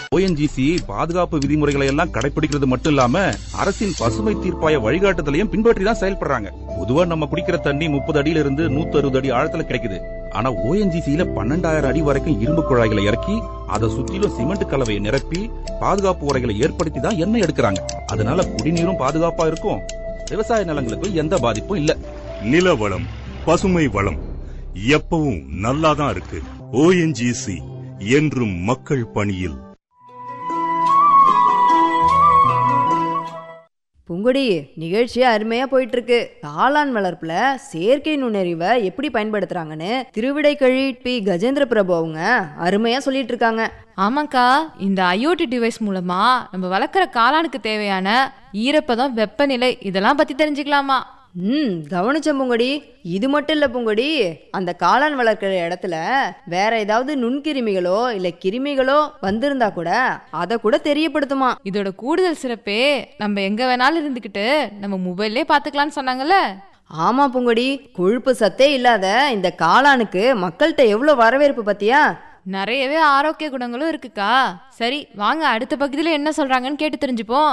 ONGC பாதுகாப்பு விதிமுறைகளை எல்லாம் கடைபிடிக்கிறது மட்டும் இல்லாம அரசின் பசுமை தீர்ப்பாய வழிகாட்டுதலையும் பின்பற்றி தான் செயல்படுறாங்க பொதுவா நம்ம குடிக்கிற தண்ணி முப்பது அடியில இருந்து நூத்தி அறுபது அடி ஆழத்துல கிடைக்குது ஆனா ஓஎன்ஜிசியில பன்னெண்டாயிரம் அடி வரைக்கும் இரும்பு குழாய்களை இறக்கி அதை சுத்திலும் சிமெண்ட் கலவையை நிரப்பி பாதுகாப்பு உரைகளை ஏற்படுத்தி தான் எண்ணெய் எடுக்கிறாங்க அதனால குடிநீரும் பாதுகாப்பா இருக்கும் விவசாய நிலங்களுக்கு எந்த பாதிப்பும் இல்ல நில வளம் பசுமை வளம் எப்பவும் நல்லாதான் இருக்கு ஓஎன்ஜிசி என்றும் மக்கள் பணியில் பூங்கொடி நிகழ்ச்சி அருமையா போயிட்டு இருக்கு காளான் வளர்ப்புல செயற்கை நுண்ணறிவை எப்படி பயன்படுத்துறாங்கன்னு திருவிடைக்கழி பி கஜேந்திர பிரபு அவங்க அருமையா சொல்லிட்டு இருக்காங்க ஆமாக்கா இந்த ஐஓடி டிவைஸ் மூலமா நம்ம வளர்க்குற காளானுக்கு தேவையான ஈரப்பதம் வெப்பநிலை இதெல்லாம் பத்தி தெரிஞ்சுக்கலாமா ம் கவனிச்ச பூங்கொடி இது மட்டும் இல்ல பூங்கொடி அந்த காளான் வளர்க்கிற இடத்துல வேற ஏதாவது நுண்கிருமிகளோ இல்ல கிருமிகளோ வந்திருந்தா கூட அதை கூட தெரியப்படுத்துமா இதோட கூடுதல் சிறப்பே நம்ம எங்க வேணாலும் இருந்துக்கிட்டு நம்ம மொபைல்லே பாத்துக்கலாம்னு சொன்னாங்கல்ல ஆமா பூங்கொடி கொழுப்பு சத்தே இல்லாத இந்த காளானுக்கு மக்கள்கிட்ட எவ்வளவு வரவேற்பு பத்தியா நிறையவே ஆரோக்கிய குணங்களும் இருக்குக்கா சரி வாங்க அடுத்த பகுதியில என்ன சொல்றாங்கன்னு கேட்டு தெரிஞ்சுப்போம்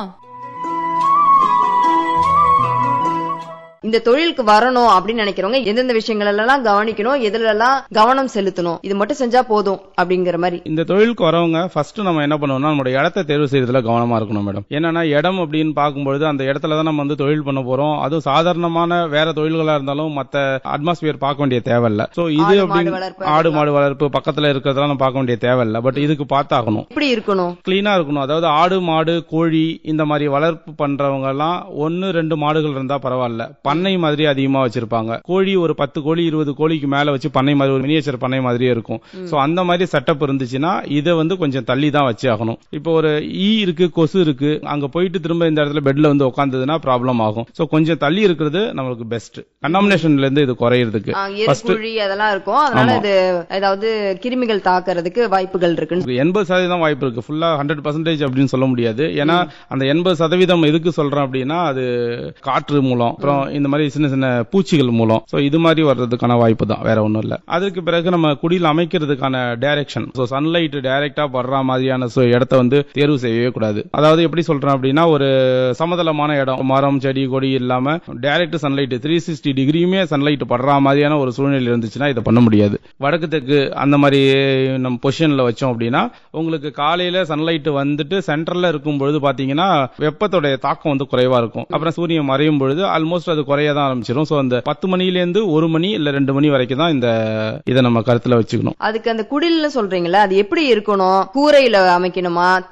இந்த தொழிலுக்கு வரணும் அப்படின்னு நினைக்கிறவங்க எந்தெந்த விஷயங்கள் எல்லாம் கவனிக்கணும் எதுல எல்லாம் கவனம் செலுத்தணும் இது மட்டும் செஞ்சா போதும் அப்படிங்கிற மாதிரி இந்த தொழிலுக்கு வரவங்க ஃபர்ஸ்ட் நம்ம என்ன பண்ணுவோம்னா நம்மளோட இடத்த தேர்வு செய்யறதுல கவனமா இருக்கணும் மேடம் என்னன்னா இடம் அப்படின்னு பார்க்கும்பொழுது அந்த இடத்துல தான் நம்ம வந்து தொழில் பண்ண போறோம் அதுவும் சாதாரணமான வேற தொழில்களா இருந்தாலும் மத்த அட்மாஸ்பியர் பார்க்க வேண்டிய தேவையில்ல சோ இது ஆடு, மாடு அப்படின்னு வளர்ப்பு ஆடு மாடு வளர்ப்பு பக்கத்துல இருக்கிறதெல்லாம் நம்ம பார்க்க வேண்டிய தேவையில்ல பட் இதுக்கு பார்த்தாகணும் எப்படி இருக்கணும் கிளீனா இருக்கணும் அதாவது ஆடு மாடு கோழி இந்த மாதிரி வளர்ப்பு பண்றவங்க எல்லாம் ஒன்னு ரெண்டு மாடுகள் இருந்தா பரவாயில்ல பண்ணை மாதிரி அதிகமா வச்சிருப்பாங்க கோழி ஒரு பத்து கோழி இருபது கோழிக்கு மேல வச்சு பண்ணை மாதிரி ஒரு மினியேச்சர் பண்ணை மாதிரியே இருக்கும் சோ அந்த மாதிரி செட்டப் இருந்துச்சுன்னா இதை வந்து கொஞ்சம் தள்ளி தான் வச்சு ஆகணும் இப்போ ஒரு ஈ இருக்கு கொசு இருக்கு அங்க போயிட்டு திரும்ப இந்த இடத்துல பெட்ல வந்து உட்காந்ததுன்னா ப்ராப்ளம் ஆகும் சோ கொஞ்சம் தள்ளி இருக்கிறது நம்மளுக்கு பெஸ்ட் கண்டாமினேஷன்ல இருந்து இது குறையிறதுக்கு ஆ, First- எருக்குழி அதெல்லாம் இருக்கும் அதனால ஆமா. இது ஏதாவது கிருமிகள் தாக்குறதுக்கு வாய்ப்புகள் இருக்குன்னு எண்பது சதவீதம் வாய்ப்பு இருக்கு ஃபுல்லா ஹண்ட்ரட் பர்சன்டேஜ் அப்படின்னு சொல்ல முடியாது ஏன்னா அந்த எண்பது சதவீதம் எதுக்கு சொல்றேன் அப்படின்னா அது காற்று மூலம் அப்புறம் இந்த மாதிரி சின்ன சின்ன பூச்சிகள் மூலம் சோ இது மாதிரி வர்றதுக்கான வாய்ப்பு தான் வேற ஒண்ணும் இல்ல அதற்கு பிறகு நம்ம குடியில் அமைக்கிறதுக்கான டைரக்ஷன் சோ சன்லைட் டைரக்டா படுற மாதிரியான so இடத்த வந்து தேர்வு செய்யவே கூடாது அதாவது எப்படி சொல்றேன் அப்படின்னா ஒரு சமதளமான இடம் மரம் செடி கொடி இல்லாம டைரக்ட் சன்லைட் த்ரீ சிக்ஸ்டி டிகிரியுமே சன்லைட் படுற மாதிரியான ஒரு சூழ்நிலை இருந்துச்சுன்னா இதை பண்ண முடியாது வடக்கு தெற்கு அந்த மாதிரி நம்ம பொசிஷன்ல வச்சோம் அப்படின்னா உங்களுக்கு காலையில சன்லைட் வந்துட்டு சென்டர்ல இருக்கும் பொழுது பாத்தீங்கன்னா வெப்பத்தோடைய தாக்கம் வந்து குறைவா இருக்கும் அப்புறம் சூரியன் மறையும் பொழுது ஆல்மோஸ்ட் அது குறைய தான் ஆரம்பிச்சிடும் ஸோ அந்த பத்து மணிலேருந்து ஒரு மணி இல்ல ரெண்டு மணி வரைக்கும் தான் இந்த இதை நம்ம கருத்துல வச்சுக்கணும் அதுக்கு அந்த குடில்னு சொல்றீங்களா அது எப்படி இருக்கணும் கூரையில அமைக்கணுமா